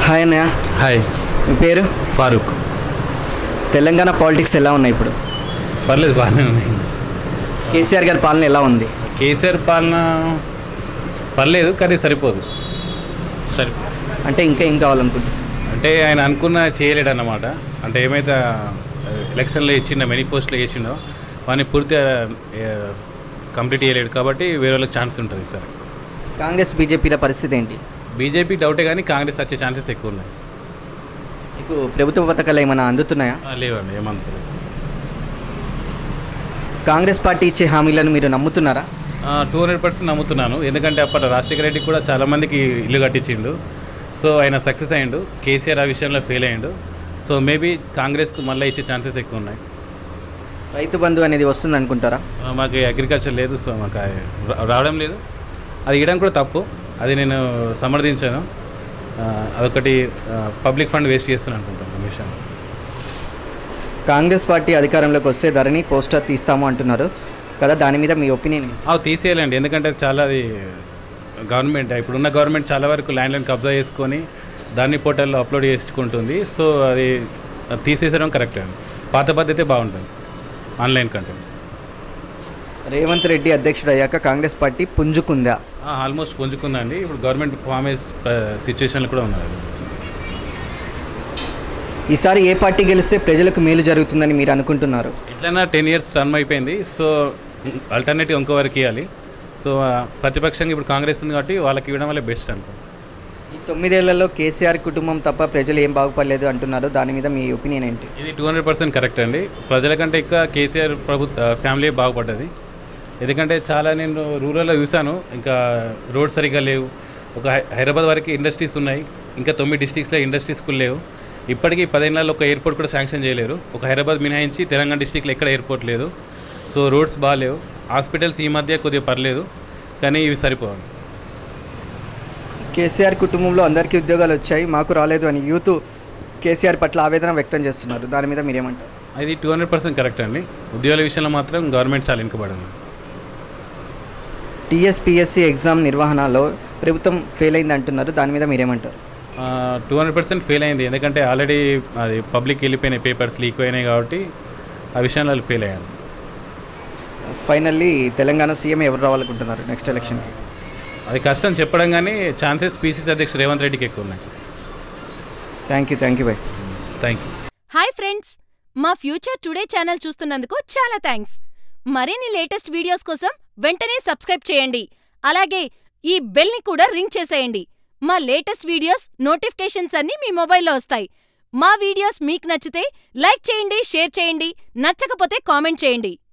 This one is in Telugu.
హాయ్ అన్నయ్య హాయ్ మీ పేరు ఫారూక్ తెలంగాణ పాలిటిక్స్ ఎలా ఉన్నాయి ఇప్పుడు పర్లేదు బాగానే ఉన్నాయి కేసీఆర్ గారి పాలన ఎలా ఉంది కేసీఆర్ పాలన పర్లేదు కానీ సరిపోదు సరి అంటే ఇంకా ఏం కావాలనుకుంటున్నారు అంటే ఆయన అనుకున్న చేయలేడు అన్నమాట అంటే ఏమైతే ఎలక్షన్లో ఇచ్చిండో మేనిఫెస్టోలో చేసిండో వాడిని పూర్తిగా కంప్లీట్ చేయలేడు కాబట్టి వేరే వాళ్ళకి ఛాన్స్ ఉంటుంది సార్ కాంగ్రెస్ బీజేపీల పరిస్థితి ఏంటి బీజేపీ డౌటే కానీ కాంగ్రెస్ వచ్చే ఛాన్సెస్ ఎక్కువ ఉన్నాయి మీకు ప్రభుత్వ పథకాలు ఏమైనా అందుతున్నాయా ఆ, లేవండి ఏమంతలేదు కాంగ్రెస్ పార్టీ ఇచ్చే హామీలను మీరు నమ్ముతున్నారా టూ హండ్రెడ్ పర్సెంట్ నమ్ముతున్నాను ఎందుకంటే అప్పట్లో రాజశేఖర రెడ్డి కూడా చాలామందికి ఇల్లు కట్టించిండు సో ఆయన సక్సెస్ అయ్యిండు కేసీఆర్ ఆ విషయంలో ఫెయిల్ అయ్యిండు సో మేబీ కాంగ్రెస్కు మళ్ళీ ఇచ్చే ఛాన్సెస్ ఎక్కువ ఉన్నాయి రైతు బంధు అనేది వస్తుంది అనుకుంటారా ఆ, మాకు అగ్రికల్చర్ లేదు సో మాకు ఆ రా- రావడం లేదు అది ఇవ్వడం కూడా తప్పు అది నేను సమర్థించాను ఆ, అదొకటి పబ్లిక్ ఫండ్ వేస్ట్ చేస్తున్నాను అనుకుంటాను ఆ విషయం కాంగ్రెస్ పార్టీ అధికారంలోకి వస్తే ధరని పోస్టర్ తీస్తాము అంటున్నారు కదా దాని మీద మీ ఒపీనియన్ అవి తీసేయాలండి ఎందుకంటే చాలా అది గవర్నమెంట్ ఇప్పుడున్న గవర్నమెంట్ చాలా వరకు ల్యాండ్లను కబ్జా చేసుకొని దాన్ని పోర్టల్లో అప్లోడ్ చేసుకుంటుంది సో అది అది తీసేసడం కరెక్ట్ అండి పాత పద్ధతే బాగుంటుంది ఆన్లైన్ కంటే రేవంత్ రెడ్డి అధ్యక్షుడు అయ్యాక కాంగ్రెస్ పార్టీ పుంజుకుందా ఆల్మోస్ట్ పుంజుకుందండి ఇప్పుడు గవర్నమెంట్ ఫామ్ సిచ్యువేషన్లు కూడా ఉన్నది ఈసారి ఏ పార్టీ గెలిస్తే ప్రజలకు మేలు జరుగుతుందని మీరు అనుకుంటున్నారు ఎట్లయినా టెన్ ఇయర్స్ టర్మ్ అయిపోయింది సో ఆల్టర్నేటివ్ ఇంకో వరకు ఇవ్వాలి సో ఆ, ప్రతిపక్షంగా ఇప్పుడు కాంగ్రెస్ ఉంది కాబట్టి వాళ్ళకి ఇవ్వడం వల్ల బెస్ట్ అనుకో ఈ తొమ్మిదేళ్లలో కేసీఆర్ కుటుంబం తప్ప ప్రజలు ఏం బాగుపడలేదు అంటున్నారు దాని మీద మీ ఒపీనియన్ ఏంటి ఇది టూ హండ్రెడ్ పర్సెంట్ కరెక్ట్ అండి ప్రజల కంటే ఎక్కువ కేసీఆర్ ప్రభుత్వ ఫ్యామిలీ బాగుపడ్డది ఎందుకంటే చాలా నేను రూరల్లో చూశాను ఇంకా రోడ్ సరిగ్గా లేవు ఒక హై- హైదరాబాద్ వరకు ఇండస్ట్రీస్ ఉన్నాయి ఇంకా తొమ్మిది డిస్ట్రిక్ట్స్లో ఇండస్ట్రీస్ కూడా లేవు ఇప్పటికీ పదేళ్ళలో ఒక ఎయిర్పోర్ట్ కూడా శాంక్షన్ చేయలేరు ఒక హైదరాబాద్ మినహాయించి తెలంగాణ డిస్టిక్లో ఎక్కడ ఎయిర్పోర్ట్ లేదు సో రోడ్స్ బాగాలేవు హాస్పిటల్స్ ఈ మధ్య కొద్దిగా పర్లేదు కానీ ఇవి సరిపోవాలి కేసీఆర్ కుటుంబంలో అందరికీ ఉద్యోగాలు వచ్చాయి మాకు రాలేదు అని యూత్ కేసీఆర్ పట్ల ఆవేదన వ్యక్తం చేస్తున్నారు దాని మీద మీరేమంటారు అది టూ హండ్రెడ్ పర్సెంట్ కరెక్ట్ అండి ఉద్యోగాల విషయంలో మాత్రం గవర్నమెంట్ చాలా వెనుకబడింది టీఎస్పిఎస్సి ఎగ్జామ్ నిర్వహణలో ప్రభుత్వం ఫెయిల్ అయింది అంటున్నారు దాని మీద మీరేమంటారు టూ హండ్రెడ్ పర్సెంట్ ఫెయిల్ అయింది ఎందుకంటే ఆల్రెడీ అది పబ్లిక్ వెళ్ళిపోయినాయి పేపర్స్ లీక్ అయినాయి కాబట్టి ఆ విషయంలో వాళ్ళు ఫెయిల్ అయ్యారు ఫైనల్లీ తెలంగాణ సీఎం ఎవరు రావాలనుకుంటున్నారు నెక్స్ట్ ఎలక్షన్కి అది కష్టం చెప్పడం కానీ ఛాన్సెస్ పీసీసీ అధ్యక్షుడు రేవంత్ రెడ్డికి ఎక్కువ ఉన్నాయి thank you thank you bye thank you hi friends మా ఫ్యూచర్ టుడే ఛానల్ చూస్తున్నందుకు చాలా థ్యాంక్స్ మరిన్ని లేటెస్ట్ వీడియోస్ కోసం వెంటనే సబ్స్క్రైబ్ చేయండి అలాగే ఈ బెల్ని కూడా రింగ్ చేసేయండి మా లేటెస్ట్ వీడియోస్ నోటిఫికేషన్స్ అన్నీ మీ మొబైల్లో వస్తాయి మా వీడియోస్ మీకు నచ్చితే లైక్ చేయండి షేర్ చేయండి నచ్చకపోతే కామెంట్ చేయండి